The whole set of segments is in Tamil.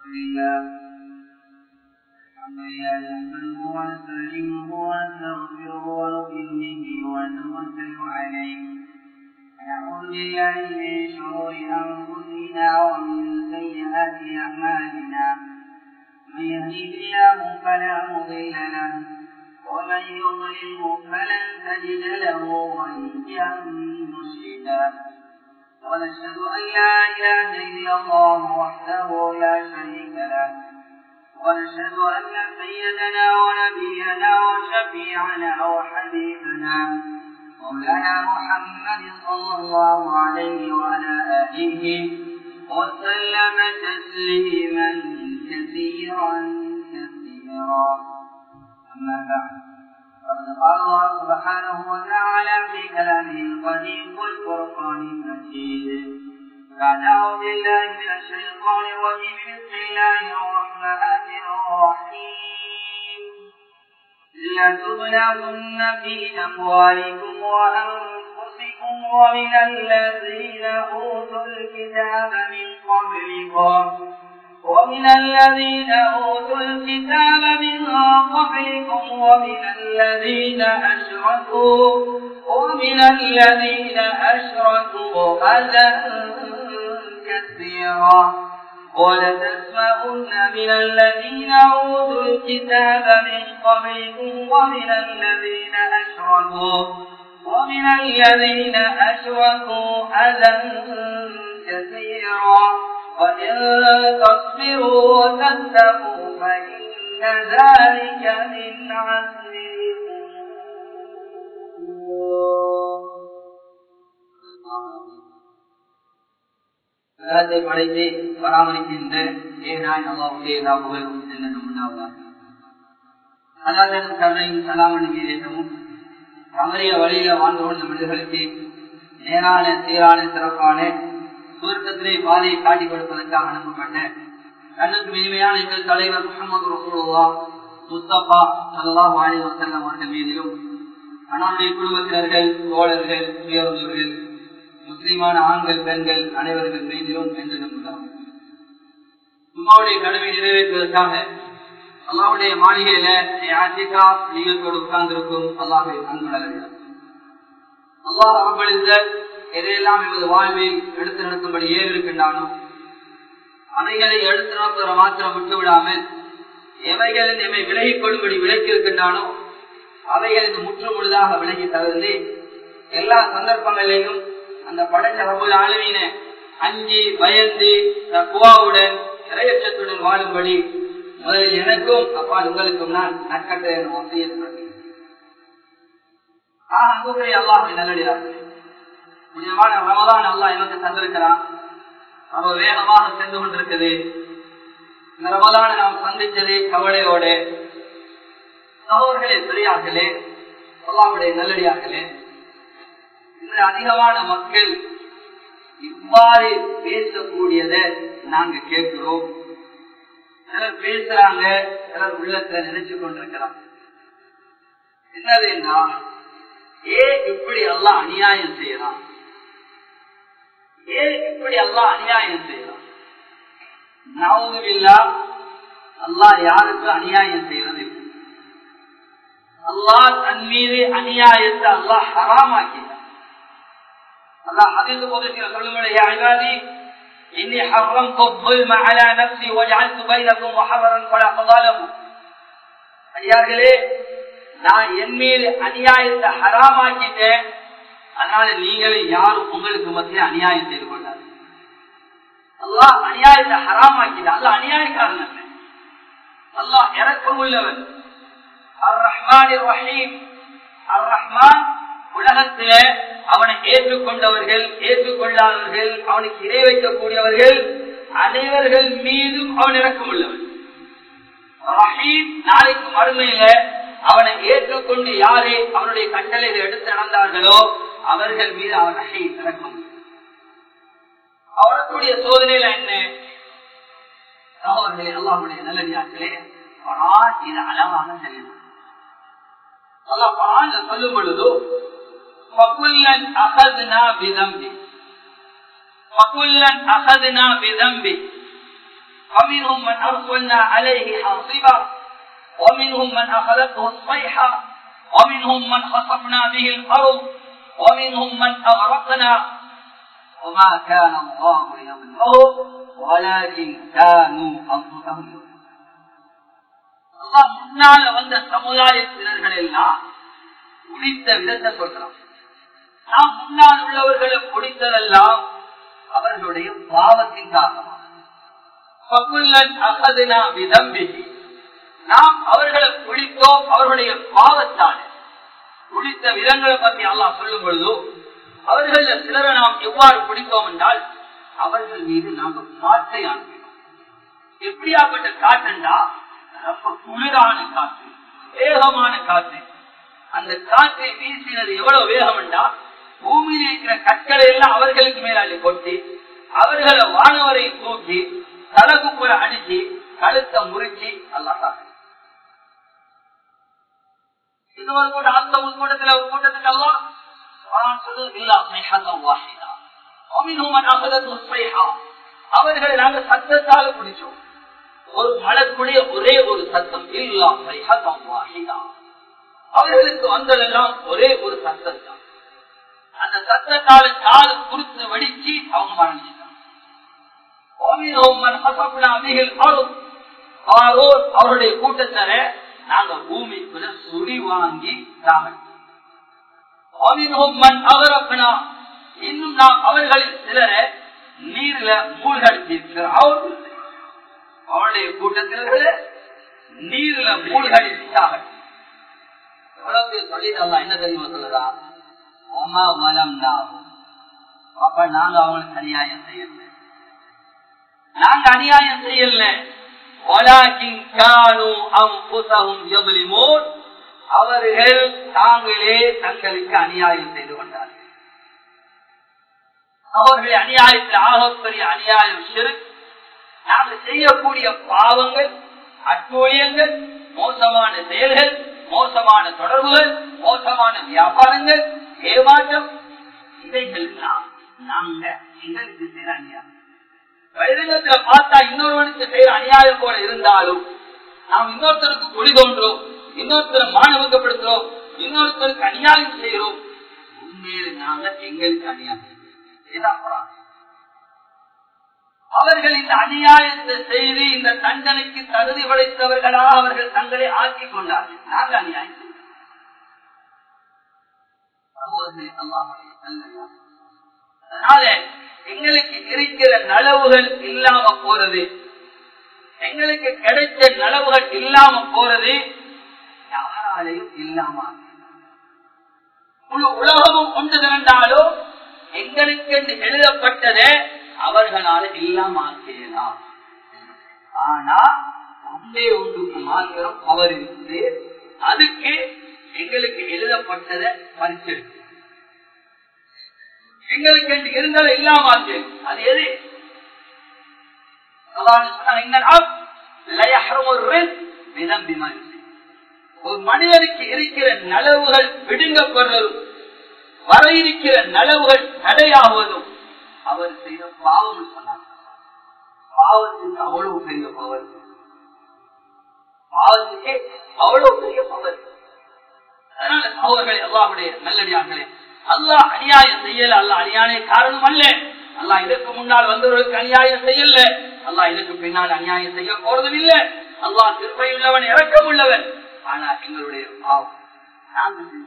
لله الحمد لله نحمده ونستعينه ونستغفره ونؤمن به ونتوكل عليه ونعوذ بالله من شرور انفسنا ومن سيئات اعمالنا من يهده الله فلا مضل له ومن يضلله فلن تجد له وليا مرشدا ونشهد ان لا اله الا الله وحده لا شريك له ونشهد ان سيدنا ونبينا وشفيعنا وحبيبنا مولانا محمد صلى الله عليه وعلى اله وسلم تسليما كثيرا كثيرا اما بعد فقد قال الله سبحانه وتعالى في كلامه القديم والفرقان المجيد بعد اعوذ بالله من الشيطان الرجيم بسم الله الرحمن الرحيم لتبلغن في اموالكم وانفسكم ومن الذين اوتوا الكتاب من قبلكم ومن الذين أوتوا الكتاب من قبلكم ومن الذين أشركوا ومن الذين أشركوا أذى كثيرا ولتسمعن من الذين أوتوا الكتاب من قبلكم ومن الذين أشركوا ومن الذين أشركوا أذى كثيرا وإن تصبروا وتتقوا فإن ذلك من عزم உலகத்தை படைத்து பராமரிக்கின்ற ஏனாய் அல்லாவுடைய எல்லா புகழும் செல்லும் உண்டாவதாக அல்லாதனும் கருணையும் சலாமன் மீதேற்றமும் தவறிய வழியில வாழ்ந்து கொண்ட மனிதர்களுக்கு நேரான சீரான சிறப்பான சுவர்க்கத்திலே பாதையை காட்டிக் கொடுப்பதற்காக அனுப்பப்பட்ட கண்ணுக்கு இனிமையான எங்கள் தலைவர் முகமது ரசூலுல்லா முஸ்தபா சல்லா வாலி வசல்லம் அவர்கள் மீதிலும் அண்ணாவுடைய குடும்பத்தினர்கள் தோழர்கள் உயர்ந்தவர்கள் முஸ்லிமான ஆண்கள் பெண்கள் அனைவர்கள் மீதிலும் என்று நம்புகிறார் சும்மாவுடைய கடமை நிறைவேற்றுவதற்காக அல்லாவுடைய மாளிகையில ஆசிகா நிகழ்ச்சியோடு உட்கார்ந்திருக்கும் அல்லாஹை அன்புடன் அல்லாஹ் அன்பளித்த எதையெல்லாம் எமது வாழ்வில் எடுத்து நடத்தும்படி ஏறிருக்கின்றானோ அவைகளை எடுத்து நடத்துகிற மாத்திரம் விட்டுவிடாமல் எவைகளில் எம்மை விலகிக் கொள்ளும்படி விலக்கி இருக்கின்றானோ அவைகளுக்கு முற்று முழுதாக விலகி தவிர்த்து எல்லா சந்தர்ப்பங்களிலும் அந்த படைச்ச ரபுல் ஆளுவீன அஞ்சி பயந்து தக்குவாவுடன் இரையற்றத்துடன் வாழும்படி முதலில் எனக்கும் அப்பால் உங்களுக்கும் நான் நற்கட்ட அன்புகளை அல்லாஹை நல்லடிறார்கள் நிஜமான ரமதான் அல்லா எனக்கு தந்திருக்கிறான் அவ வேகமாக சென்று கொண்டிருக்குது இந்த ரமதான நாம் சந்திச்சது கவலையோட சகோதர்களே பெரியார்களே அல்லாவுடைய நல்லடியார்களே இன்று அதிகமான மக்கள் இவ்வாறு பேசக்கூடியதை நாங்க கேட்கிறோம் சிலர் பேசுறாங்க சிலர் உள்ளத்துல நினைச்சு கொண்டிருக்கிறாங்க என்னதுன்னா ஏன் இப்படி எல்லாம் அநியாயம் செய்யலாம் ஏன் இப்படி எல்லாம் அநியாயம் செய்யலாம் நாவுமில்லா அல்லாஹ் யாருக்கு அநியாயம் செய்யறது அல்லாஹ் தன் மீது அநியாயத்தை அல்லாஹ் ஹராமாக்கினார் அல்லாஹ் அதிர்ந்து போதிக்கிற சொல்லுங்களுடைய அழகாதி إني حرمت الظلم على نفسي وجعلت بينكم محررا فلا تظالموا ஐயார்களே நான் என் மீது அநியாயத்தை ஹராமாக்கிட்டேன் அதனால நீங்களே யாரும் உங்களுக்கு மத்திய அநியாயம் செய்து கொண்டாரு அல்லாஹ் அநியாயத்தை ஹராமாக்கிட்ட அல்ல அநியாயக்காரன் அல்ல அல்லாஹ் இறக்கம் உள்ளவன் அர் ரஹ்மான் ரஹீம் அர் ரஹ்மான் உலகத்தில அவனை ஏற்றுக்கொண்டவர்கள் ஏற்றுக்கொள்ளாதவர்கள் அவனுக்கு இறை வைக்கக்கூடியவர்கள் அனைவர்கள் மீதும் அவன் இறக்கம் உள்ளவன் ரஹீம் நாளைக்கு மறுமையில அவனை ஏற்றுக்கொண்டு யாரே அவனுடைய கட்டளைகளை எடுத்து நடந்தார்களோ அவர்கள் மீது அவன் ரஹீம் இறக்கம் அவனுக்குரிய சோதனையில என்ன சகோதரர்களே அல்லாஹுடைய நல்லடியார்களே இது அழகாக செல்லும் அல்லாஹ் குரான் சொல்லும் பொழுதோ فَكُلًّا أَخَذْنَا بِذَنْبِهِ وَكُلًّا أَخَذْنَا بِذَنْبِهِ ومنهم من أرسلنا عليه حاصبا ومنهم من أخذته الصيحة ومنهم من خسفنا به الأرض ومنهم من أغرقنا وما كان الله ليظلمهم ولكن كانوا أنفسهم அல்லாஹ் முன்னால வந்த சமுதாயத்தினர்கள் எல்லாம் குடித்த விதத்தை சொல்றான் நாம் முன்னால் உள்ளவர்களை குடித்ததெல்லாம் அவர்களுடைய பாவத்தின் காரணமாக நாம் அவர்களை குளித்தோம் அவர்களுடைய பாவத்தால் குளித்த விதங்களை பற்றி அல்லாஹ் சொல்லும் பொழுதோ அவர்கள் சிலரை நாம் எவ்வாறு குடித்தோம் என்றால் அவர்கள் மீது நாங்கள் காற்றை அனுப்பினோம் எப்படியாப்பட்ட காற்றுண்டா ரொம்ப குளிரான காற்று வேகமான காற்று அந்த காற்றை வீசினது எவ்வளவு வேகம் என்றா பூமியில் இருக்கிற கற்களை எல்லாம் அவர்களுக்கு மேலாளி கொட்டி அவர்களை வானவரை தூக்கி தலகு புற அடிச்சு கழுத்தை முறிச்சு அல்லாஹ் இது ஒரு கூட்டம் அந்த ஒரு கூட்டத்தில் ஒரு கூட்டத்துக்கு எல்லாம் அவர்களை நாங்கள் சத்தத்தால குடிச்சோம் ஒரு மலக்குடைய ஒரே ஒரு சத்தம் அவர்களுக்கு வந்ததெல்லாம் ஒரே ஒரு சத்தம் தான் அந்த சத்தத்தால காது குறித்து வெடிச்சு அவங்க மரணிச்சிட்டாங்க அவருடைய கூட்டத்தர நாங்க பூமிக்குள்ள சுடி வாங்கி இன்னும் நாம் அவர்களில் சிலர நீர்ல மூழ்கடித்திருக்கிறோம் அவருடைய கூட்டத்தினர்கள நீர்ல மூழ்கடித்தாங்க சொல்லிட்டு என்ன தெரியுமா சொல்லுதா ஒமா வலம் அப்ப நாங்க அவங்களுக்கு அநியாயம் செய்யல நாங்க அநியாயம் செய்யல அவர்கள் தாங்களே தங்களுக்கு அநியாயம் செய்து கொண்டார்கள் அவர்களுடைய அநியாயத்தில் ஆகப்பெரிய அநியாயம் சிறு நாங்கள் செய்யக்கூடிய பாவங்கள் அட்டூழியங்கள் மோசமான செயல்கள் மோசமான தொடர்புகள் மோசமான வியாபாரங்கள் ஏமாற்றம் இவைகள் எல்லாம் நாங்க எங்களுக்கு செய்யற அநியாயம் வைரங்கத்துல பார்த்தா இன்னொருவனுக்கு செய்யற அநியாயம் போல இருந்தாலும் நாம் இன்னொருத்தருக்கு குடி தோன்றோம் இன்னொருத்தரை மாணவக்கப்படுத்துறோம் இன்னொருத்தருக்கு அநியாயம் செய்யறோம் உண்மையில நாங்க எங்களுக்கு அநியாயம் செய்யறோம் அவர்கள் இந்த அநியாயத்தை செய்து இந்த தண்டனைக்கு தகுதி படைத்தவர்களாக அவர்கள் தங்களை ஆக்கிக் கொண்டார்கள் நாங்கள் அநியாயம் அதனால எங்களுக்கு இருக்கிற நலவுகள் இல்லாம போறது எங்களுக்கு கிடைச்ச நலவுகள் இல்லாம போறது யாராலையும் இல்லாம முழு உலகமும் கொண்டு திரண்டாலும் எங்களுக்கு எழுதப்பட்டதை அவர்களால் இல்லாம ஆக்கலாம் ஆனா ஒன்றே ஒன்றுக்கு மாத்திரம் அவர் இருந்து அதுக்கு எங்களுக்கு எழுதப்பட்டதை பரிசெடுத்து எங்களுக்கு என்று இருந்ததை இல்லாம அது எது ஒரு மனிதனுக்கு இருக்கிற நலவுகள் விடுங்கப்படுறதும் வர இருக்கிற நலவுகள் தடையாவதும் அவர் செய்த பாவம் சொன்னார் பாவத்துக்கு அவ்வளவு பெரிய பவர் பாவத்துக்கு அவ்வளவு பெரிய பவர் அதனால அவர்களை அல்லாவுடைய நல்லடியார்களே அல்லாஹ் அநியாயம் செய்யல அல்ல அநியாய காரணம் அல்ல அல்லா இதற்கு முன்னால் வந்தவர்களுக்கு அநியாயம் செய்யல அல்லா இதற்கு பின்னால் அநியாயம் செய்ய போறதும் இல்லை அல்லாஹ் திருப்பை உள்ளவன் இறக்கம் உள்ளவன் ஆனா எங்களுடைய பாவம் நாங்கள்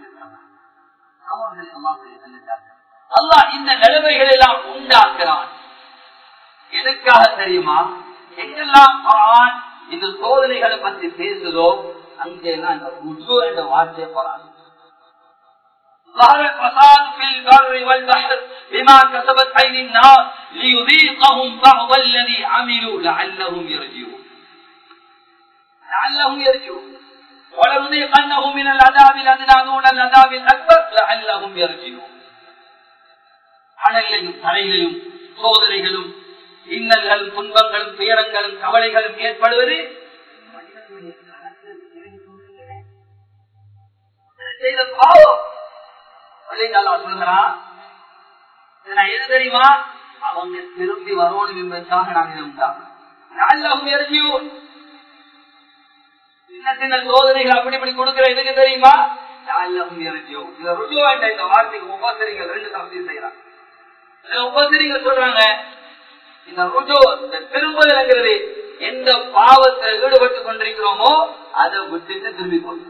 அல்லாஹ் இந்த நிலைமைகள் எல்லாம் உண்டாக்குறான் எதுக்காக தெரியுமா எங்கெல்லாம் இந்த சோதனைகளை பற்றி பேசுதோ அங்கெல்லாம் இந்த உஜு என்ற வார்த்தையை போறாங்க ظهر الفساد في البر والبحر بما كسبت عين الناس ليذيقهم بعض الذي عملوا لعلهم يرجعون لعلهم يرجعون ولنذيقنهم من العذاب الادنى دون العذاب الاكبر لعلهم يرجعون அனலையும் தரையிலும் சோதனைகளும் இன்னல்களும் துன்பங்களும் துயரங்களும் கவலைகளும் ஏற்படுவது செய்த பாவம் சொல்கிறான் எது தெரியுமா அவங்க திரும்பி வரணும் என்பதற்காக நாம் இதை உண்டாங்க நல்லவும் எரிஞ்சியும் சின்ன சின்ன சோதனைகள் அப்படி இப்படி கொடுக்கிற எதுக்கு தெரியுமா நல்லவும் எரிஞ்சியும் இந்த ருஜு வேண்ட இந்த வார்த்தைக்கு உபசரிகள் ரெண்டு தம்பி செய்யறாங்க உபசரிகள் சொல்றாங்க இந்த ருஜு இந்த திரும்புதல்ங்கிறது எந்த பாவத்தில் ஈடுபட்டு கொண்டிருக்கிறோமோ அதை விட்டுட்டு திரும்பி போகும்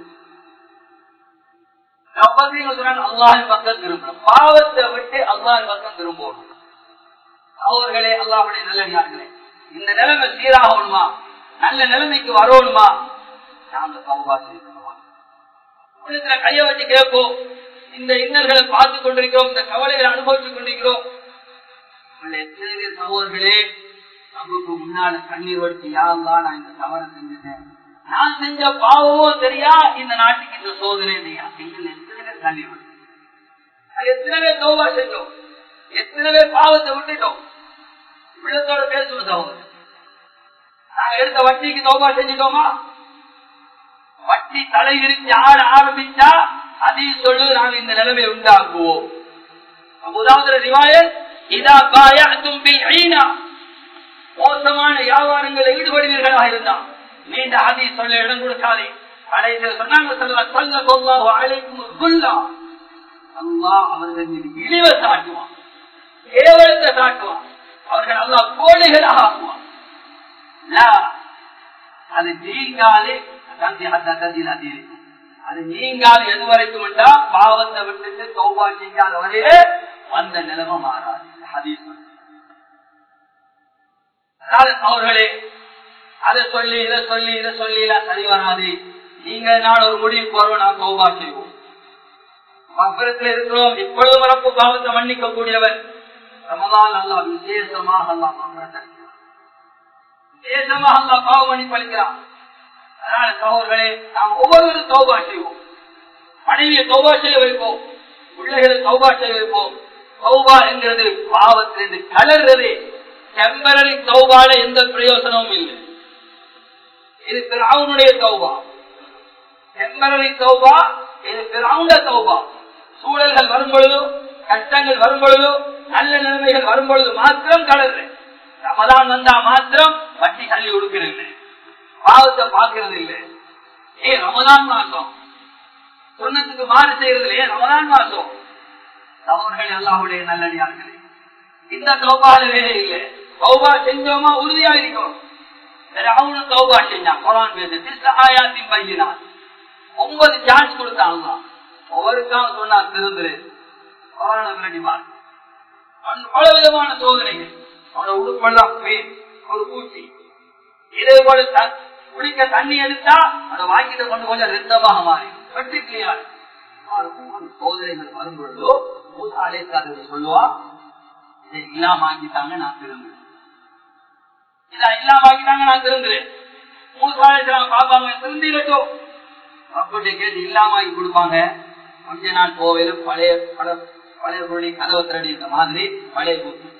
அல்லாஹின் பக்கம் திரும்பணும் பாவத்தை விட்டு அல்லாஹின் பக்கம் திரும்பணும் அவர்களே அல்லாஹுடைய நல்லடியார்களே இந்த நிலைமை சீராகணுமா நல்ல நிலைமைக்கு வரணுமா நாங்க சௌபா செய்யணுமா கைய வச்சு கேட்போம் இந்த இன்னல்களை பார்த்து கொண்டிருக்கிறோம் இந்த கவலைகளை அனுபவித்துக் கொண்டிருக்கிறோம் எத்தனை பேர் சகோதரர்களே நமக்கு முன்னால கண்ணீர் வடிச்சு யாருதான் நான் இந்த தவறை செஞ்சுட்டேன் நான் செஞ்ச பாவமோ தெரியா இந்த நாட்டுக்கு இந்த சோதனை இல்லையா எத்தனை பேர் கண்ணீர் வடிச்சு எத்தனை பேர் தோவா செஞ்சோம் எத்தனை பேர் பாவத்தை விட்டுட்டோம் உள்ளத்தோட பேசுவோம் சகோதரர் நாங்க எடுத்த வட்டிக்கு தோபா செஞ்சுட்டோமா வட்டி தலை விரிச்சு ஆட ஆரம்பிச்சா அதையும் சொல்லு நாங்க இந்த நிலைமை உண்டாக்குவோம் முதலாவது ரிவாயத் இதா காயா தும்பி ஐநா மோசமான வியாபாரங்களில் ஈடுபடுவீர்களாக இருந்தா நீண்ட ஆதி சொல்ல இடம் கொடுக்காதே கடைசியில் சொன்னாங்க சொல்ல சொல்ல கொல்லா அழைக்கும் குல்லா அல்லா அவர்கள் மீது இழிவை சாட்டுவான் கேவலத்தை சாட்டுவான் அவர்கள் அல்லா கோழைகளாக ஆக்குவான் அது நீங்காலே அது நீங்காது எது வரைக்கும் பாவத்தை விட்டுட்டு தௌபா செய்யாத வரையே வந்த நிலைமை மாறாது ஹதீஸ் அவர்களே அதை சொல்லி இதை சொல்லி இதை சொல்லி எல்லாம் சரி வராது நீங்க நான் ஒரு முடிவு போறோம் நான் தௌபா செய்வோம் அப்புறத்தில் இருக்கிறோம் இப்பொழுது மறப்பு பாவத்தை மன்னிக்க கூடியவர் ரமதான் அல்லா விசேஷமாக அல்லா விசேஷமாக அல்லா பாவம் மன்னிப்பளிக்கிறான் அதனால சகோதரர்களே நாம் ஒவ்வொருவரும் தௌபா செய்வோம் மனைவியை தௌபா செய்ய வைப்போம் பிள்ளைகளை தௌபா செய்ய வைப்போம் தௌபா என்கிறது பாவத்திலிருந்து கலர்றது டெம்பரரி தௌபால எந்த பிரயோசனமும் இல்லை இது பிராவுனுடைய தௌபா டெம்பரரி தௌபா இது பிராவுண்ட தௌபா சூழல்கள் வரும் பொழுது கஷ்டங்கள் வரும் பொழுது நல்ல நிலைமைகள் வரும் பொழுது மாத்திரம் கலர்றது ரமதான் வந்தா மாத்திரம் வட்டி தள்ளி கொடுக்கிறது பாவத்தை பார்க்கறது இல்லை ஏ ரமதான் மாசம் சொன்னதுக்கு மாறு செய்யறது இல்லையே ரமதான் மாசம் அவர்கள் எல்லாருடைய நல்லடியார்களே இந்த தௌபால வேலை இல்லை தௌபா செஞ்சோமா உறுதியா இருக்கணும் அவனும் தௌபா செஞ்சான் குரான் பேச ஆயாத்தின் பையினான் ஒன்பது சான்ஸ் கொடுத்தாங்க ஒவ்வொருக்காக சொன்னா திருந்துரு பல விதமான சோதனைகள் அவனோட உடுப்பெல்லாம் பேர் ஒரு பூச்சி இதே போல குடிக்க தண்ணி எடுத்தா அதை வாங்கிட்டு கொண்டு கொஞ்சம் ரத்தமாக மாறி வெற்றி கிளியார் சோதனைகள் வரும் பொழுதோ அழைத்தார்கள் சொல்லுவா இதை இல்லாம ஆக்கிட்டாங்க நான் திரும்புறேன் இதை இல்லாம ஆக்கிட்டாங்க நான் திரும்புறேன் மூணு காலேஜ் பாப்பாங்க திருந்திடட்டும் அப்படி கேட்டு இல்லாம ஆக்கி கொடுப்பாங்க கொஞ்ச நாள் கோவிலும் பழைய பல பழைய பொருளை கதவை திரடி இந்த மாதிரி பழைய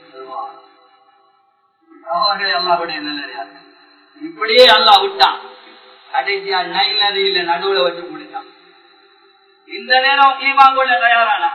அவர்கள் அல்லாவுடைய நல்லறியார்கள் இப்படியே அல்லா விட்டான் கடைசியா நைலது இல்ல நடுவுல வச்சு முடிச்சான் இந்த நேரம் ஈமாங்கொள்ள தயாரான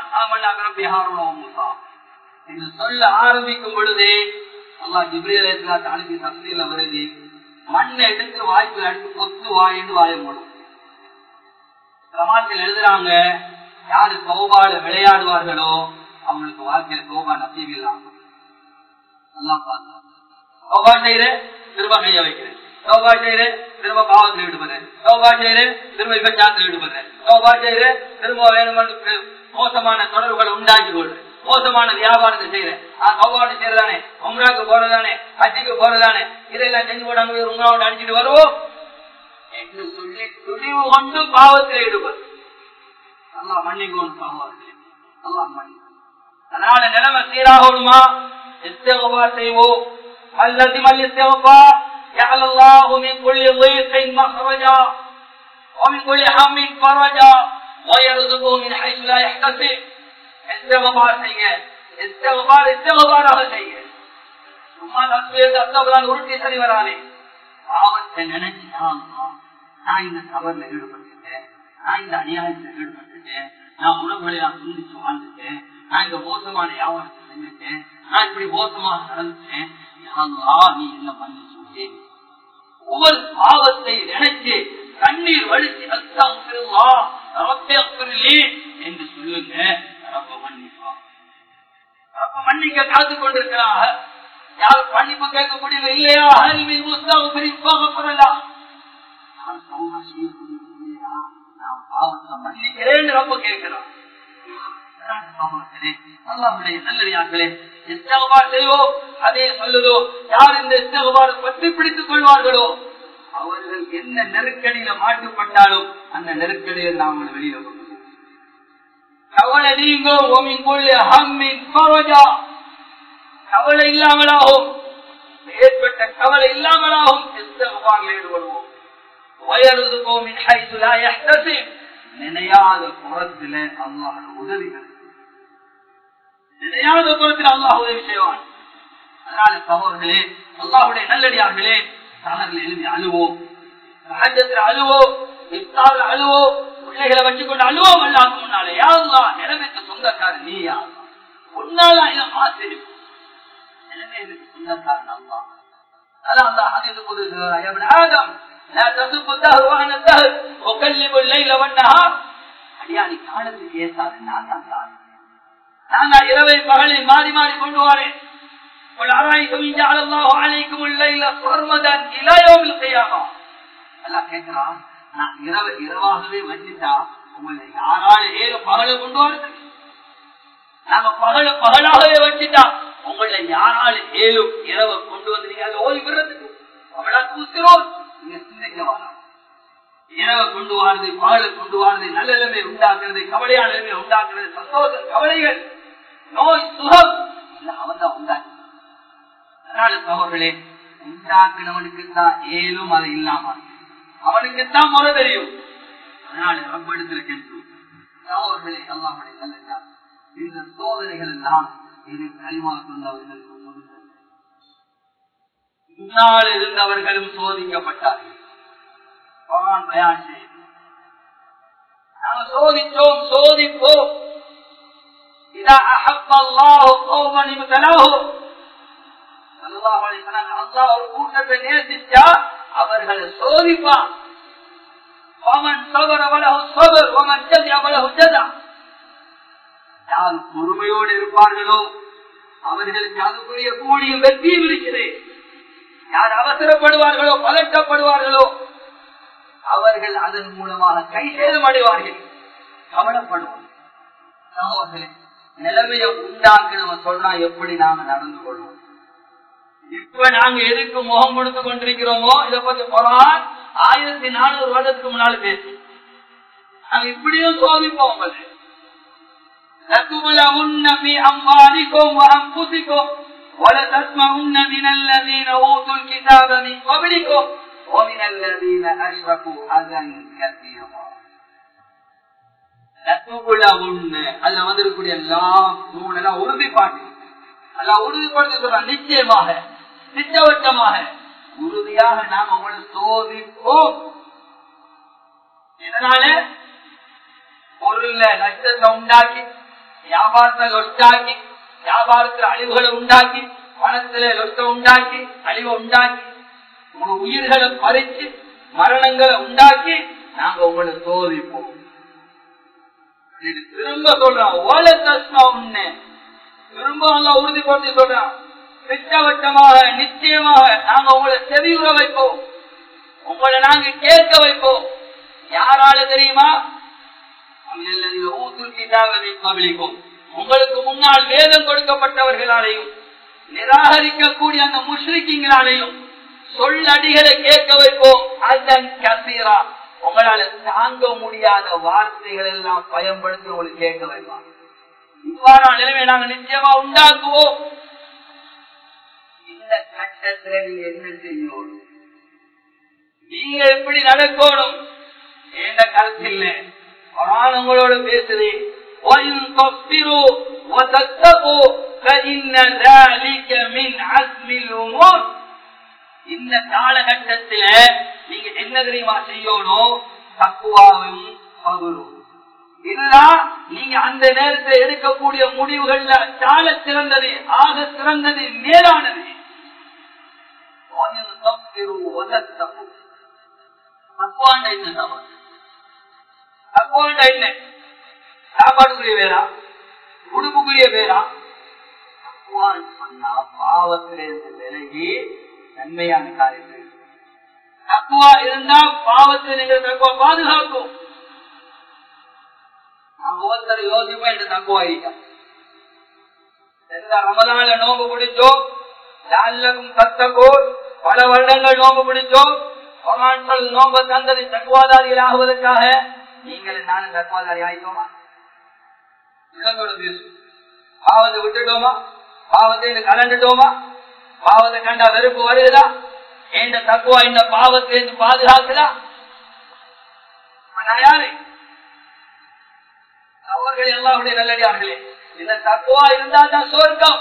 என்று சொல்ல ஆரம்பிக்கும் பொழுதே அல்லா ஜிப்ரியல் அனுப்பி சக்தியில வருது மண்ணை எடுத்து வாய்ப்பில் அடித்து கொத்து வாயின்னு வாய மூடும் சமாஜத்தில் எழுதுறாங்க யாரு சௌபால விளையாடுவார்களோ அவங்களுக்கு வாழ்க்கையில சோபா நசீவில்லாம் நல்லா பார்த்தோம் சௌபா செய்யறேன் திரும்ப கைய வைக்கிறேன் சௌபா செய்யறேன் திரும்ப பாவத்தில் ஈடுபடுறேன் சௌபா செய்யறேன் திரும்ப விபச்சாரத்தில் ஈடுபடுறேன் சௌபா செய்யறேன் திரும்ப வேணுமென்று மோசமான தொடர்புகளை உண்டாக்கி கொள்றேன் மோசமான வியாபாரத்தை செய்யறேன் சௌபாட்டு செய்யறதானே உம்ராக்கு போறதானே ஹஜ்ஜுக்கு போறதானே இதெல்லாம் செஞ்சு போடாங்க உம்ராவோட அடிச்சுட்டு வருவோம் என்று சொல்லி துணிவு கொண்டு பாவத்தில் ஈடுபடும் நல்லா மன்னிக்கணும் பாவத்தில் நல்லா மன்னிக்கணும் அதனால நிலைமை சீராகணுமா எத்தவா செய்வோம் الذي من الاستغفار جعل الله من كل ضيق مخرجا ومن كل هم فرجا ويرزقه من حيث لا يحتسب استغفار செய்ய استغفار استغفارாக செய்ய சும்மா தஸ்பீர் அஸ்தகரான் உருட்டி சரி வரானே பாவத்தை நினைச்சு நான் இந்த தவறுல ஈடுபட்டுட்டேன் நான் இந்த அநியாயத்தில் ஈடுபட்டுட்டேன் நான் உணவுகளை நான் சிந்திச்சு வாழ்ந்துட்டேன் நான் இந்த மோசமான வியாபாரத்தை செஞ்சுட்டேன் நான் இப்படி மோசமாக நடந்துட்டேன் நீ என்ன மன்னிச்சு ஒவ்வொரு பாவத்தை நினைச்சு கண்ணீர் வலிச்சு அஸ்தக்ஃபிருல்லா ரப்பே அக்ஃபிர்லி என்று சொல்லுங்க ரப்ப மன்னிப்பா ரப்ப மன்னிக்க காத்து கொண்டிருக்கிறாங்க யார் மன்னிப்பு கேட்க முடியல இல்லையா ஹல்வி முஸ்தக்ஃபிரி ஃபக்ஃபிரலாம் நான் தௌபா செய்யக்கூடிய இல்லையா நான் பாவத்தை மன்னிக்கிறேன் ரப்ப கேட்கிறான் நல்லே இஸ்தகபார் செய்வோம் அதே சொல்லுதோ யார் இந்த இஸ்தகபார் பற்றி பிடித்துக் கொள்வார்களோ அவர்கள் என்ன நெருக்கடியில மாட்டுப்பட்டாலும் அந்த நெருக்கடியை நாம் வெளியில கொண்டு கவலை நீங்கோ கவலை இல்லாமலாகும் ஏற்பட்ட கவலை இல்லாமலாகும் இஸ்தகபாரில் ஈடுபடுவோம் வயருதுகோம் நினையாத புறத்தில அல்லாஹ் உதவிகள் நினையாத புறத்தில் அல்லாஹ் உதவி செய்வான் அதனால சகோதரர்களே அல்லாஹுடைய நல்லடியார்களே தனர்கள் எழுதி அழுவோம் ராஜத்தில் அழுவோம் இஃப்தாரில் அழுவோம் பிள்ளைகளை வச்சுக்கொண்டு அழுவோம் அல்லாத முன்னாலே யாருலாம் நிலைமைக்கு சொந்தக்காரன் நீ யார் உன்னால இதை மாற்றி நிலைமைக்கு சொந்தக்காரன் அல்லா அதான் அந்த ஹதீஸ் புதுசு ஆதம் لا تسب الدهر وانا الدهر وكلم الليل والنهار அடியாடி காலத்துக்கு ஏசாது நான் தான் தான் நான் தான் இரவை பகலை மாறி மாறி கொண்டு வரேன் قل أرأيتم إن جعل الله عليكم الليل سرمدا إلى يوم القيامة அல்லாஹ் கேட்கிறான் நான் இரவு இரவாகவே வச்சுட்டா உங்களை யாரால ஏழு பகலை கொண்டு வரது நாங்க பகல பகலாகவே வச்சுட்டா உங்களை யாரால ஏழு இரவை கொண்டு வந்து நீங்க அதை ஓய்வு விடுறதுக்கு அவளா கூத்துறோம் நீங்க சிந்திக்க வேணாம் இரவை கொண்டு வாழ்ந்து பகலை கொண்டு வாழ்ந்து நல்ல நிலைமை உண்டாக்குறது கவலையான நிலைமை உண்டாக்குறது சந்தோஷம் கவலைகள் நோய் சுகம் அவன் தான் உண்டாக்கு அதனால சகோதரர்களே உண்டாக்குனவனுக்கு தான் ஏழும் அது இல்லாம அவனுக்குத்தான் முறை தெரியும் அதனால ரப்பெடுத்துல கேட்கும் சகோதரர்களே அல்லாஹுடைய நல்ல இந்த சோதனைகள் எல்லாம் இது கரிமா சொன்னவர்கள் முன்னால் இருந்தவர்களும் சோதிக்கப்பட்டார்கள் பயன் செய்யும் நாங்கள் சோதித்தோம் சோதிப்போம் இதா அஹப்பல்லாஹு கௌமன் இப்தலாஹு ஸல்லல்லாஹு அலைஹி வஸல்லம் அல்லாஹ் ஒரு கூட்டத்தை நேசிச்சா அவர்களை சோதிப்பான் வமன் சபர வலஹு சபர் வமன் ஜஸிய வலஹு ஜஸா யார் பொறுமையோடு இருப்பார்களோ அவர்களுக்கு அதுக்குரிய கூலியும் வெற்றியும் இருக்கிறது யார் அவசரப்படுவார்களோ பதட்டப்படுவார்களோ அவர்கள் அதன் மூலமாக கை சேதம் அடைவார்கள் கவலைப்படுவோம் நிலைமையை உண்டாக்கு நம்ம சொல்றா எப்படி நாம நடந்து கொள்வோம் இப்ப நாங்க எதுக்கு முகம் கொடுத்து கொண்டிருக்கிறோமோ இதை பத்தி குரான் ஆயிரத்தி நானூறு வருடத்துக்கு முன்னால பேசி நாங்க இப்படியும் சோதிப்போம் உங்களை لتبلغن في أموالكم وأنفسكم ولتسمعن من الذين أوتوا الكتاب من قبلكم ومن الذين أشركوا أذى كثيرا அதுல வந்திருக்கூடிய எல்லா நூலெல்லாம் உறுதிப்பாட்டு எல்லாம் உறுதிப்படுத்தி சொல்றான் நிச்சயமாக திட்டவட்டமாக உறுதியாக நாம் உங்களை சோதிப்போம் இதனால பொருள்ல நஷ்டத்தை உண்டாக்கி வியாபாரத்தை லொட்டாக்கி வியாபாரத்தில் அழிவுகளை உண்டாக்கி பணத்துல லொட்ட உண்டாக்கி அழிவை உண்டாக்கி உங்க உயிர்களை பறிச்சு மரணங்களை உண்டாக்கி நாங்க உங்களை சோதிப்போம் திரும்ப சொல்றோம் ஓல தஸ்மா திரும்ப அவங்க உறுதிப்படுத்தி சொல்றான் திட்டவட்டமாக நிச்சயமாக நாங்க உங்களை செவியுற வைப்போம் உங்களை நாங்க கேட்க வைப்போம் யாரால தெரியுமா உங்களுக்கு முன்னால் வேதம் கொடுக்கப்பட்டவர்களாலையும் நிராகரிக்கக்கூடிய அந்த முஸ்லிக்கிங்களாலையும் சொல்லடிகளை கேட்க வைப்போம் அதன் கசீரா உங்களால தாங்க முடியாத வார்த்தைகள் எல்லாம் பயன்படுத்தி உங்களுக்கு கேட்க வைப்பாங்க இவ்வாறான நிலைமை நாங்க நிச்சயமா உண்டாக்குவோம் இந்த கட்டத்துல நீங்க என்ன செய்யணும் நீங்க எப்படி நடக்கணும் எந்த கருத்து இல்லை உங்களோட பேசுது இந்த காலகட்டத்தில நீங்க என்ன தெரியுமா செய்யணும் தக்குவாவும் பகுரும் இதுதான் நீங்க அந்த நேரத்தில் எடுக்கக்கூடிய முடிவுகள்ல சால சிறந்தது ஆக சிறந்தது மேலானது சாப்பாடுக்குரிய பேரா உடுப்புக்குரிய பேரா சொன்னா பாவத்திலிருந்து விலகி நன்மையான காரியங்கள் தக்குவா இருந்தா பாவத்தில் நீங்கள் தக்குவா பாதுகாக்கும் நான் ஒவ்வொருத்தர் யோசிப்போம் என்று தக்குவா இருக்க எந்த ரமதான நோம்பு பிடிச்சோம் லால்லகும் தத்தகோ பல வருடங்கள் நோம்பு பிடிச்சோம் பகவான்கள் நோம்பு தந்தது தக்குவாதாரிகள் ஆகுவதற்காக நீங்கள் நானும் தக்குவாதாரி ஆயிட்டோமா உள்ளங்களோட பேசும் பாவத்தை விட்டுட்டோமா பாவத்தை கலந்துட்டோமா பாவத்தை கண்டா வெறுப்பு வருகிறா இந்த தக்குவா இந்த பாவத்திலிருந்து பாதுகாக்கிறா யாரு அவர்கள் எல்லாருடைய நல்லடியார்களே இந்த தக்குவா இருந்தா தான் சொர்க்கம்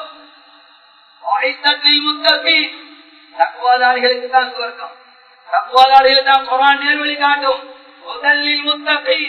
முத்தகி தக்குவாதாரிகளுக்கு தான் சொர்க்கம் தக்குவாதாரிகளுக்கு தான் குரான் நேர்வழி காட்டும் முதலில் முத்தகி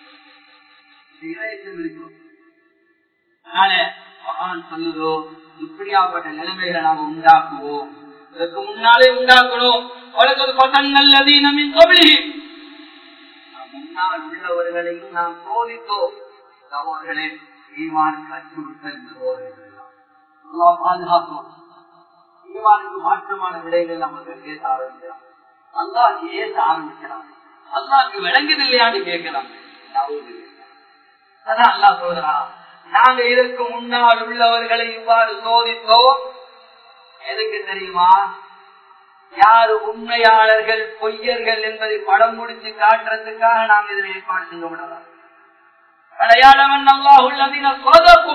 சொல்லுதோ இப்படியாப்பட்ட நிலைமைகளை நாம் உண்டாக்குவோம் இதற்கு முன்னாலே உண்டாக்கணும் வழக்கது பசன் நல்லது நம்மின் தொழில் முன்னால் உள்ளவர்களையும் நாம் சோதித்தோம் அவர்களே ஈவான் அச்சுறுத்தல் பாதுகாக்கும் ஈவானுக்கு மாற்றமான விடைகள் நமக்கு பேச ஆரம்பிக்கிறான் அல்லாஹ் ஏச ஆரம்பிக்கிறான் அல்லாக்கு விளங்குதில்லையான்னு கேட்கிறான் அதான் அல்லா சொல்றான் நாங்க இதற்கு முன்னால் உள்ளவர்களை இவ்வாறு சோதித்தோம் எதுக்கு தெரியுமா யாரு உண்மையாளர்கள் பொய்யர்கள் என்பதை படம் முடிச்சு காட்டுறதுக்காக நாம் இதில் ஏற்பாடு செய்ய விடலாம் விளையாடவன் அல்லா உள்ளதின சொதப்பு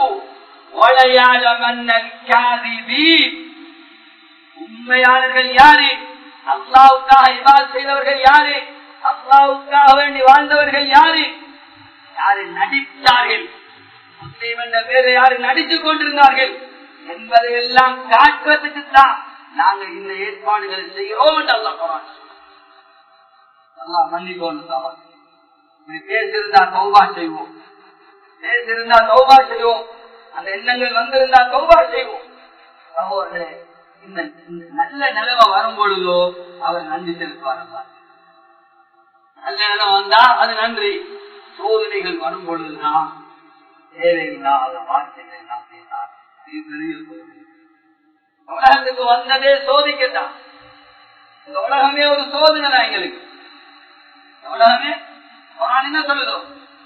உண்மையாளர்கள் யாரு அல்லாவுக்காக இவால் செய்தவர்கள் யாரு அல்லாவுக்காக வேண்டி வாழ்ந்தவர்கள் யாரு யாரு நடித்தார்கள் முஸ்லீம் என்ற பேரை யாரு நடித்துக் கொண்டிருந்தார்கள் என்பதை எல்லாம் காட்டுறதுக்கு தான் நாங்க இந்த ஏற்பாடுகளை செய்கிறோம் என்று அல்லா போறாங்க மன்னிக்கோன்னு பேசிருந்தா தௌபா செய்வோம் பேசிருந்தா தௌபா செய்வோம் அந்த எண்ணங்கள் வந்திருந்தா தௌபா செய்வோம் சகோதரர்களே இந்த நல்ல நிலைமை வரும் பொழுதோ அவர் நன்றி செலுத்துவார் நல்ல நிலைமை வந்தா அது நன்றி சோதனைகள் வரும் பொழுதுதான் தேவையில்லாத வார்த்தைகள் எல்லாம் பேசார் பெரிய சோதனை உலகத்துக்கு வந்ததே சோதிக்கத்தான் இந்த உலகமே ஒரு சோதனை தான் எங்களுக்கு உலகமே என்ன சொல்லுதோ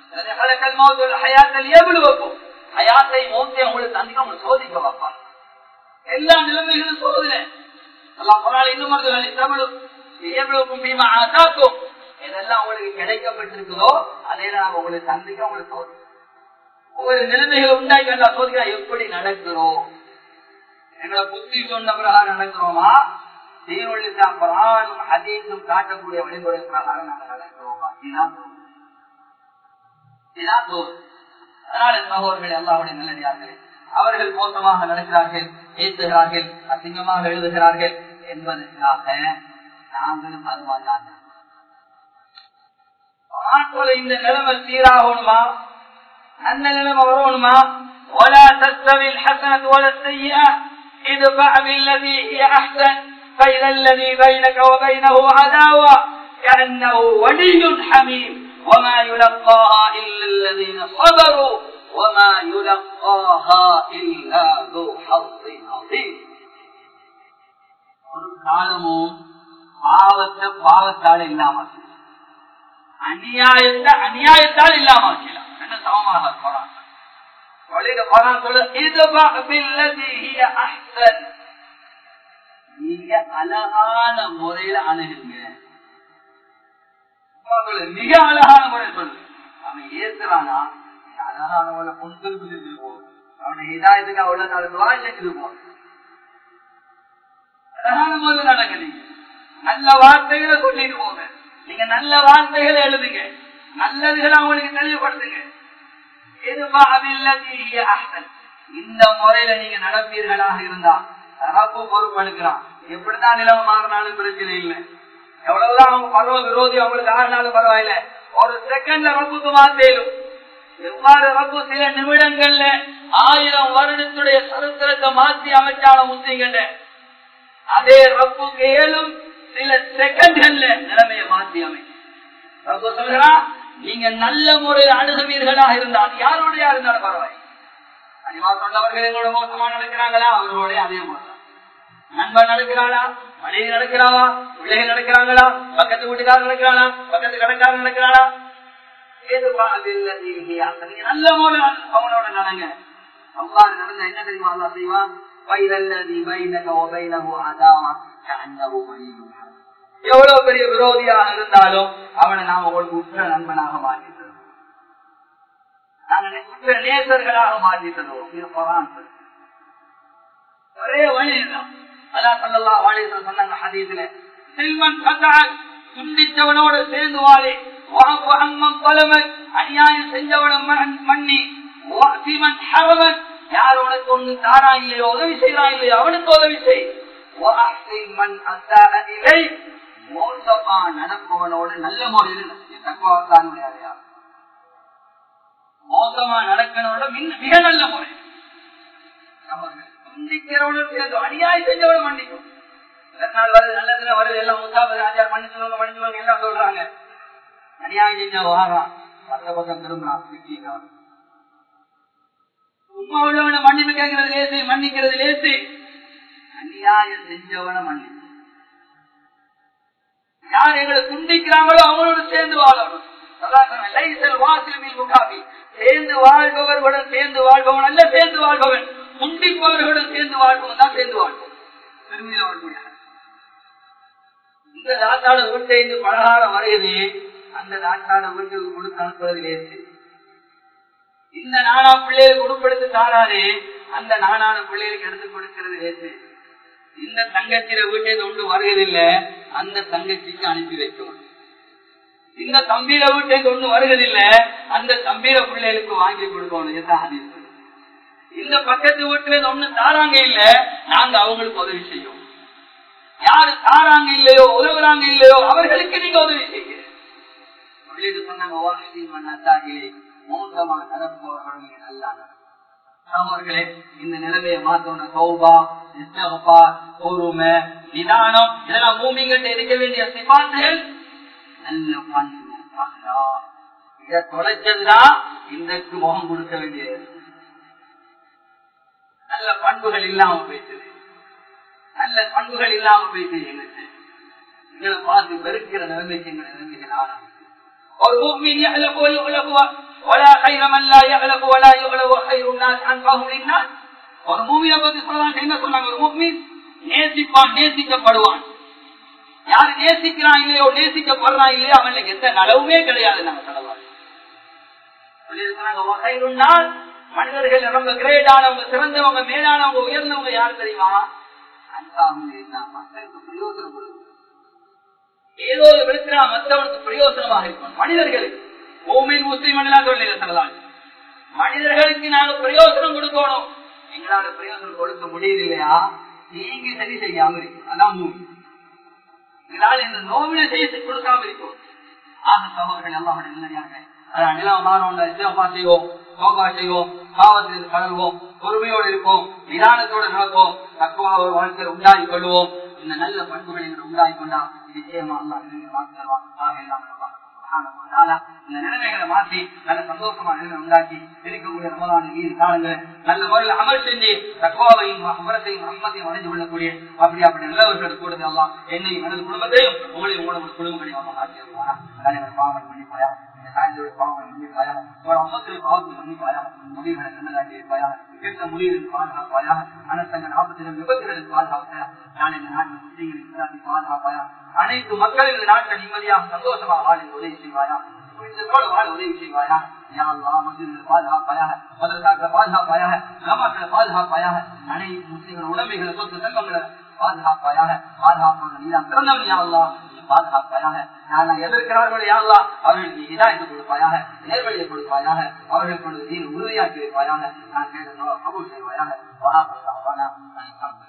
ஹயாத்தை மோத்தை உங்களுக்கு தந்திக்க உங்களுக்கு சோதிக்க வைப்பாங்க எல்லா நிலைமைகளும் சோதனை எல்லாம் பரவாயில்ல இன்னும் தமிழும் எவ்வளவுக்கும் பீமா ஆசாக்கும் எதெல்லாம் உங்களுக்கு கிடைக்கப்பட்டிருக்குதோ அதை நாம உங்களுக்கு தந்திக்க உங்களுக்கு சோதனை ஒவ்வொரு நிலைமைகள் உண்டாக்கி கண்டா சோதிக்கா எப்படி நடக்கிறோம் எங்களை புத்தி சொன்ன பிரகாரம் நடக்கிறோமா தீனொழித்தான் புராணம் அதீசும் காட்டக்கூடிய வழிமுறை பிரகாரம் நாங்கள் நடக்கிறோமா இதுதான் இதுதான் தோல் அதனால சகோதரர்கள் எல்லாருடைய நல்லடியார்கள் அவர்கள் மோசமாக நடக்கிறார்கள் ஏற்றுகிறார்கள் அசிங்கமாக எழுதுகிறார்கள் என்பதற்காக நாங்களும் அது மாதிரி இந்த நிலைமை சீராகணுமா அந்த நிலைமை வரணுமா ولا تستوي الحسنة ولا السيئة ادفع بالذي هي أحسن فإذا الذي بينك وبينه عداوة كأنه ولي حميم وما يلقاها إلا الذين صبروا وما يلقاها إلا ذو حظ عظيم ஒரு காலமும் பாவத்தை பாவத்தால் இல்லாமல் அநியாயத்தை அநியாயத்தால் இல்லாமல் என்ன சமமாக போறாங்க வழியில போறான் சொல்ல நீங்க அழகான முறையில அணுகுங்க மிக அழகான முறை சொல்லு அவன் ஏத்துறானா அழகான முறை பொன் திருப்பி செஞ்சிருப்போம் அவனை இதாயத்துக்கு அவ்வளவு நடந்துவா செஞ்சிருப்போம் அழகான முறை நடக்கிறீங்க நல்ல வார்த்தைகளை சொல்லிட்டு போங்க நீங்க நல்ல வார்த்தைகளை எழுதுங்க நல்லதுகளை அவங்களுக்கு தெளிவுபடுத்துங்க இந்த முறையில நீங்க நடப்பீர்களாக இருந்தா ரப்பு பொறுப்பெடுக்கிறான் எப்படிதான் நிலவு மாறினாலும் பிரச்சனை இல்லை எவ்வளவுதான் அவங்க பருவ விரோதி அவங்களுக்கு ஆகினாலும் பரவாயில்ல ஒரு செகண்ட்ல ரப்புக்கு மாத்தேலும் எவ்வாறு ரப்பு சில நிமிடங்கள்ல ஆயிரம் வருடத்துடைய சரித்திரத்தை மாற்றி அமைச்சாலும் முஸ்லீம்கிட்ட அதே ரப்புக்கு ஏலும் சில செகண்ட்கள்ல நிலைமையை மாற்றி அமைக்கும் சொல்கிறா நீங்க நல்ல முறையில் அணுகுவீர்களாக இருந்தால் யாருடைய இருந்தாலும் பரவாயில்லை அதிகமா சொன்னவர்கள் எங்களோட மோசமா நடக்கிறாங்களா அவர்களோட அதே மோசம் நண்பன் நடக்கிறாளா மனைவி நடக்கிறாளா பிள்ளைகள் நடக்கிறாங்களா பக்கத்து வீட்டுக்காரர் நடக்கிறாளா பக்கத்து கடைக்காரர் நடக்கிறாளா நல்ல முறை அவனோட நடங்க அவ்வாறு நடந்த என்ன தெரியுமா அல்லா செய்வான் எவ்வளவு பெரிய விரோதியாக இருந்தாலும் அவனை நாம் உங்களுக்கு உற்ற நண்பனாக மாற்றித்தரும் நாங்கள் உற்ற நேசர்களாக மாற்றித்தருவோம் இது குரான் ஒரே வழி அல்லா சல்லா வாழேசன் சொன்னாங்க ஹதீஸ்ல செல்வன் கண்டால் துண்டித்தவனோடு சேர்ந்து வாழே அநியாயம் செஞ்சவனும் மண்ணி ஹரவன் யார் உனக்கு ஒண்ணு தாரா இல்லையோ உதவி செய்யறா இல்லையோ அவனுக்கு உதவி செய் மோசமா நடப்பவனோடு நல்ல முறையில் தக்குவாத்தானுடைய அடையாளம் மோசமா நடக்கனோட மிக நல்ல முறை மன்னிக்கிறவனும் சேர்ந்து அநியாயம் செஞ்சவனும் மன்னிக்கும் நாள் வருது நல்லதுல வருது எல்லாம் முத்தாபது ஆச்சார் மன்னிச்சுவாங்க மன்னிச்சுவாங்க எல்லாம் சொல்றாங்க அநியாயம் செஞ்ச வாரம் பத்த பக்கம் திரும்பினான் திட்டிக்கிறான் சும்மா உள்ளவனை மன்னிப்பு கேட்கறது லேசு மன்னிக்கிறது லேசு அநியாயம் செஞ்சவனை மன்னிப்பு யார் எங்களை துண்டிக்கிறாங்களோ அவங்களோட சேர்ந்து வாழணும் சேர்ந்து வாழ்பவர்களுடன் சேர்ந்து வாழ்பவன் அல்ல சேர்ந்து வாழ்பவன் துண்டிப்பவர்களுடன் சேர்ந்து வாழ்பவன் தான் சேர்ந்து வாழ்பவன் இந்த நாட்டாட வீட்டை இந்த பலகாரம் வரையுது அந்த நாட்டாட வீட்டுக்கு கொடுத்து அனுப்புறது லேசு இந்த நானா பிள்ளைகளுக்கு உடுப்படுத்து தாராதே அந்த நானான பிள்ளைகளுக்கு எடுத்து கொடுக்கிறது லேசு இந்த தங்கச்சியில வீட்டை கொண்டு வருவதில்லை அந்த தங்கச்சிக்கு அனுப்பி வைக்கும் இந்த தம்பியில வீட்டை கொண்டு வருவதில்லை அந்த தம்பியில பிள்ளைகளுக்கு வாங்கி கொடுக்கணும் இந்த பக்கத்து வீட்டுல ஒண்ணு தாராங்க இல்ல நாங்க அவங்களுக்கு உதவி செய்யும் யாரு தாராங்க இல்லையோ உதவுறாங்க இல்லையோ அவர்களுக்கு நீங்க உதவி செய்யுங்க சொன்னாங்க மோசமா நடப்பவர்கள் நல்லா அவர்களே இந்த நிலைமையை மாத்தணும் சௌபா நிச்சகப்பா பொறுமை நிதானம் இதெல்லாம் பூமிகிட்ட இருக்க வேண்டிய சிபாத்துகள் நல்ல பண்பு இதை தொலைச்சதுதான் இன்றைக்கு முகம் கொடுக்க வேண்டியது நல்ல பண்புகள் இல்லாம போயிட்டது நல்ல பண்புகள் இல்லாம போயிட்டு எங்களுக்கு எங்களை பார்த்து பெருக்கிற நிலைமைக்கு எங்களை நிலைமைகள் ஆரம்பிச்சு ஒரு பூமி ولا خير من لا يغلب ولا يغلب خير الناس انفعهم للناس ஒரு மூமியை பத்தி சொல்றாங்க என்ன சொன்னாங்க ஒரு மூமி நேசிப்பான் நேசிக்கப்படுவான் யாரு நேசிக்கிறான் இல்லையோ நேசிக்கப்படுறான் இல்லையோ அவனுக்கு எந்த நலவுமே கிடையாது நாங்க சொல்லலாம் மனிதர்கள் ரொம்ப கிரேடானவங்க சிறந்தவங்க மேலானவங்க உயர்ந்தவங்க யாரு தெரியுமா மக்களுக்கு பிரயோசனம் ஏதோ ஒரு விழுத்தினா மற்றவனுக்கு பிரயோசனமாக இருக்கும் மனிதர்களுக்கு பூமியில் முஸ்லீம் எல்லாம் சொல்லல சொல்லலாம் மனிதர்களுக்கு நாங்க பிரயோசனம் கொடுக்கணும் எங்களால பிரயோசனம் கொடுக்க முடியுது இல்லையா நீங்க சரி செய்யாம இருக்கும் அதான் பூமி எங்களால் இந்த நோவில செய்ய கொடுக்காம இருக்கும் ஆக சகோதரர்கள் எல்லாம் நிலையாக அதான் நிலம் மாறோம் சிவப்பா செய்வோம் சோகா செய்வோம் பாவத்தில் கலர்வோம் பொறுமையோடு இருப்போம் நிதானத்தோடு நடப்போம் தக்குவா ஒரு வாழ்க்கையில் உண்டாகி கொள்வோம் இந்த நல்ல பண்புகளை உண்டாகி கொண்டா நிச்சயமா மாற்றி தருவான் ஆக எல்லாம் இந்த நிலைமைகளை மாற்றி நல்ல சந்தோஷமா நிலைமை உண்டாக்கி இருக்கக்கூடிய ரமலான் நீர் காலங்கள் நல்ல முறையில் அமல் செஞ்சு தக்குவாவையும் அமரத்தையும் அம்மத்தையும் அடைஞ்சு கொள்ளக்கூடிய அப்படி அப்படி நல்லவர்கள் கூடுதல் எல்லாம் என்னையும் எனது குடும்பத்தையும் உங்களையும் உங்களோட குடும்பங்களையும் அம்மா ஆக்கியவாரா பாவம் மன்னிப்பாயா சாய்ந்தோட பாவம் மன்னிப்பாயா ஒரு அம்மத்தில் பாவத்தை மன்னிப்பாயா முடிவுகளை நல்லதாக்கி இருப்பாயா கேட்ட முடிவுகள் பாதுகாப்பாயா அனத்தங்கள் ஆபத்திலும் விபத்துகளுக்கு பாதுகாப்பாயா நான் இந்த நாட்டில் முஸ்லீம்களை பாதுகாப்பாயா அனைத்து மக்கள் இந்த நாட்டை நிம்மதியாக சந்தோஷமாக வாழ உதவி செய்வாயா வாழ உதவி செய்வாயா பாதுகாப்பாயாக பாதுகாப்பாயாக கிராமங்களை பாதுகாப்பாயாக அனைத்து முஸ்லீம்கள் உடமைகளை சொத்து செல்வங்களை பாதுகாப்பாயாக பாதுகாப்பாக நீதான் பிறந்தவன் யாவல்லா பாதுகாப்பாயாக நான் எதிர்க்கிறார்கள் யாவல்லா அவர்களுக்கு இதாய்த்து கொடுப்பாயாக நேர்வழியை கொடுப்பாயாக அவர்களுக்கு நீர் உறுதியாக்கி வைப்பாயாக நான் கேட்ட கபூல் செய்வாயாக